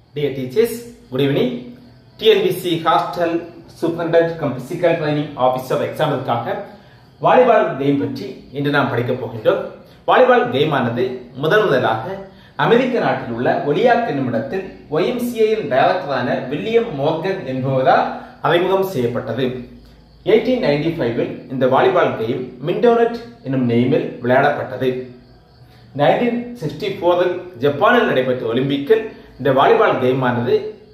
Dear teachers, good evening. TNBC Hostel Superintendent cum Physical Training Officer எக்ஸாம்பிளுக்காக volleyball game பற்றி இன்று நாம் படிக்கப் போகின்றோம் வாலிபால் கேம் ஆனது முதன் முதலாக அமெரிக்க நாட்டில் உள்ள ஒலியாக் என்னும் இடத்தில் ஒய்எம்சிஏயின் டைரக்டரான வில்லியம் மோர்கன் என்பவரால் அறிமுகம் செய்யப்பட்டது 1895 நைன்டி ஃபைவில் இந்த வாலிபால் கேம் மிண்டோனட் என்னும் நேமில் விளையாடப்பட்டது நைன்டீன் சிக்ஸ்டி ஃபோரில் ஜப்பானில் நடைபெற்ற ஒலிம்பிக்கில் இந்த வாலிபால் கேம் ஆனது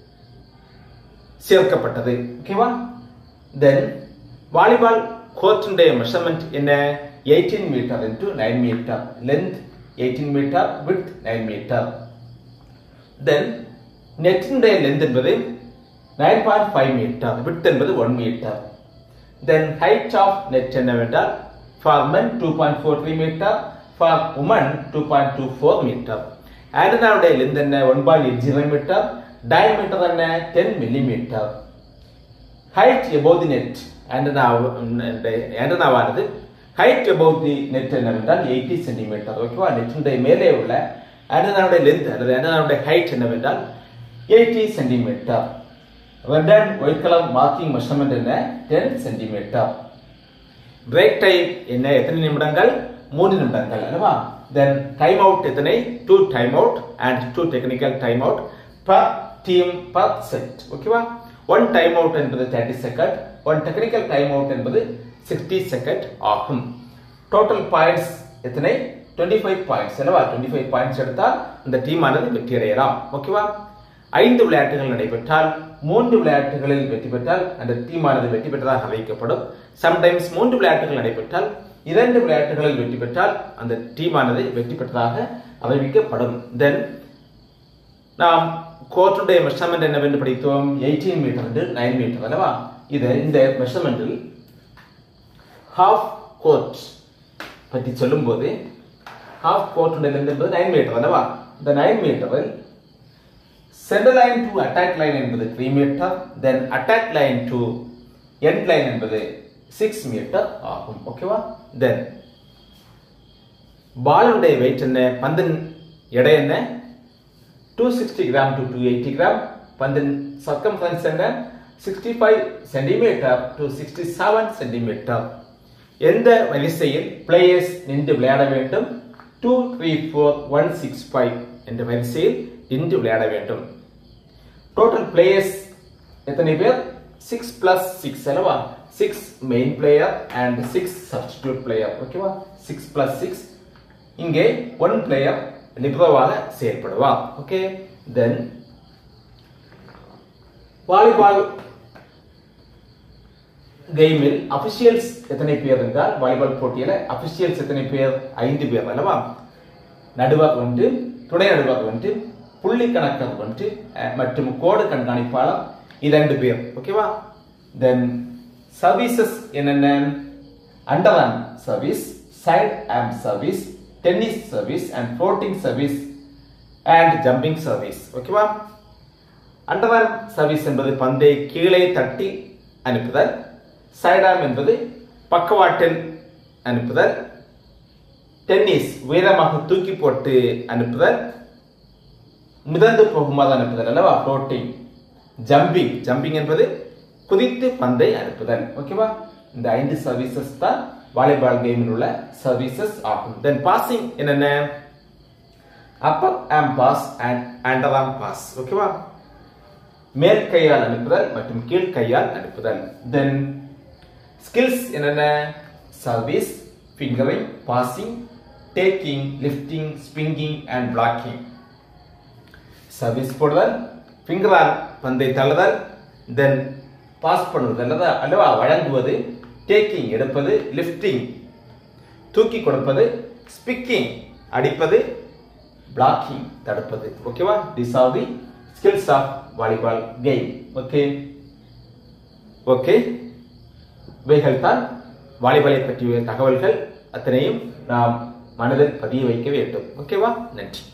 சேர்க்கப்பட்டது ஓகேவா தென் வாலிபால் கோர்ட்டுடைய மெஷர்மெண்ட் என்ன eighteen metre into nine metre length eighteen metre width nine metre then நெட்டினுடைய லென்த் என்பது nine point five metre width என்பது one metre then height of net என்னவென்றால் for men two point four three metre for women two point two four metre ஆண்டனாவுடைய length என்ன one point eight zero metre diameter என்ன ten millimetre height above the net ஆண்டனாவானது height above the net என்னவென்றால் eighty centimetre ஓகேவா நெட்டினுடைய மேலே உள்ள ஆண்டனாவுடைய லென்த் அல்லது ஆண்டனாவுடைய ஹைட் என்னவென்றால் eighty centimetre red and white colour marking measurement என்ன டென் சென்டிமீட்டர் பிரேக் டைம் என்ன எத்தனை நிமிடங்கள் மூணு நிமிடங்கள் அல்லவா தென் டைம் அவுட் எத்தனை two time out and two technical time out per team per set ஓகேவா ஒன் டைம் அவுட் என்பது thirty second one technical time out என்பது சிக்ஸ்டி செகண்ட் ஆகும் டோட்டல் பாயிண்ட்ஸ் எத்தனை டுவெண்ட்டி ஃபைவ் பாயிண்ட்ஸ் அல்லவா twenty five points எடுத்தால் இந்த team ஆனது வெற்றி அடையலாம் ஓகேவா ஐந்து விளையாட்டுகள் நடைபெற்றால் மூன்று விளையாட்டுகளில் வெற்றி பெற்றால் அந்த டீமானது வெற்றி பெற்றதாக அறிவிக்கப்படும் சம்டைம்ஸ் மூன்று விளையாட்டுகள் நடைபெற்றால் இரண்டு விளையாட்டுகளில் வெற்றி பெற்றால் அந்த டீமானது வெற்றி பெற்றதாக அறிவிக்கப்படும் தென் நாம் கோர்ட்டுடைய மெஷர்மெண்ட் என்னவென்று படித்தோம் எயிட்டீன் மீட்டர் நைன் மீட்டர் அல்லவா இது இந்த மெஷர்மெண்டில் ஹாஃப் கோர்ட் பற்றி சொல்லும்போது ஹாஃப் கோர்ட்டுடைய லென்த் என்பது நைன் மீட்டர் அல்லவா இந்த நைன் மீட்டரில் centre line to attack line என்பது three metre then attack line to end line என்பது சிக்ஸ் மீட்டர் ஆகும் ஓகேவா தென் பாலுடைய வெயிட் என்ன பந்தின் எடை என்ன two sixty gram to two eighty gram பந்தின் சர்க்கம்ஃபரன்ஸ் என்ன sixty five centimetre to sixty seven centimetre எந்த வரிசையில் பிளேயர்ஸ் நின்று விளையாட வேண்டும் two three four one six five என்ற வரிசையில் நின்று விளையாட வேண்டும் டோட்டல் பிளேயர்ஸ் எத்தனை பேர் சிக்ஸ் பிளஸ் சிக்ஸ் அல்லவா six main player and six substitute player ஓகேவா சிக்ஸ் பிளஸ் சிக்ஸ் இங்கே ஒன் பிளேயர் லிபரவாக செயல்படுவார் ஓகே தென் வாலிபால் கேமில் அபிஷியல்ஸ் எத்தனை பேர் என்றால் வாலிபால் போட்டியில அபிஷியல்ஸ் எத்தனை பேர் ஐந்து பேர் அல்லவா நடுவர் ஒன்று துணை நடுவர் ஒன்று புள்ளி கணக்கர் ஒன்று மற்றும் கோடு கண்காணிப்பாளர் இரண்டு பேர் ஓகேவா தென் சர்வீசஸ் என்னென்ன under arm service side arm service tennis service and floating service and jumping service ஓகேவா அண்டர் ஆம் சர்வீஸ் என்பது பந்தை கீழே தட்டி அனுப்புதல் சைட் ஆம் என்பது பக்கவாட்டில் அனுப்புதல் டென்னிஸ் உயரமாக தூக்கி போட்டு அனுப்புதல் மிதந்து போகுமாறு அனுப்புதல் அல்லவா ஃப்ளோட்டிங் ஜம்பிங் ஜம்பிங் என்பது குதித்து பந்தை அனுப்புதல் ஓகேவா இந்த ஐந்து சர்வீசஸ் தான் வாலிபால் கேமில் உள்ள சர்வீசஸ் ஆகும் தென் பாசிங் என்னென்ன upper arm pass and under arm pass ஓகேவா மேல் கையால் அனுப்புதல் மற்றும் கீழ் கையால் அனுப்புதல் தென் ஸ்கில்ஸ் என்னென்ன service fingering passing taking lifting swinging and blocking service போடுதல் ஃபிங்கரால் பந்தை தள்ளுதல் தென் பாஸ் பண்ணுவது அல்லது அல்லவா வழங்குவது டேக்கிங் எடுப்பது லிஃப்டிங் தூக்கி கொடுப்பது ஸ்பிக்கிங் அடிப்பது பிளாக்கிங் தடுப்பது ஓகேவா this are the skills of volleyball game okay okay இவைகள் தான் வாலிபாலை பற்றிய தகவல்கள் அத்தனையும் நாம் மனதில் பதிய வைக்க வேண்டும் ஓகேவா நன்றி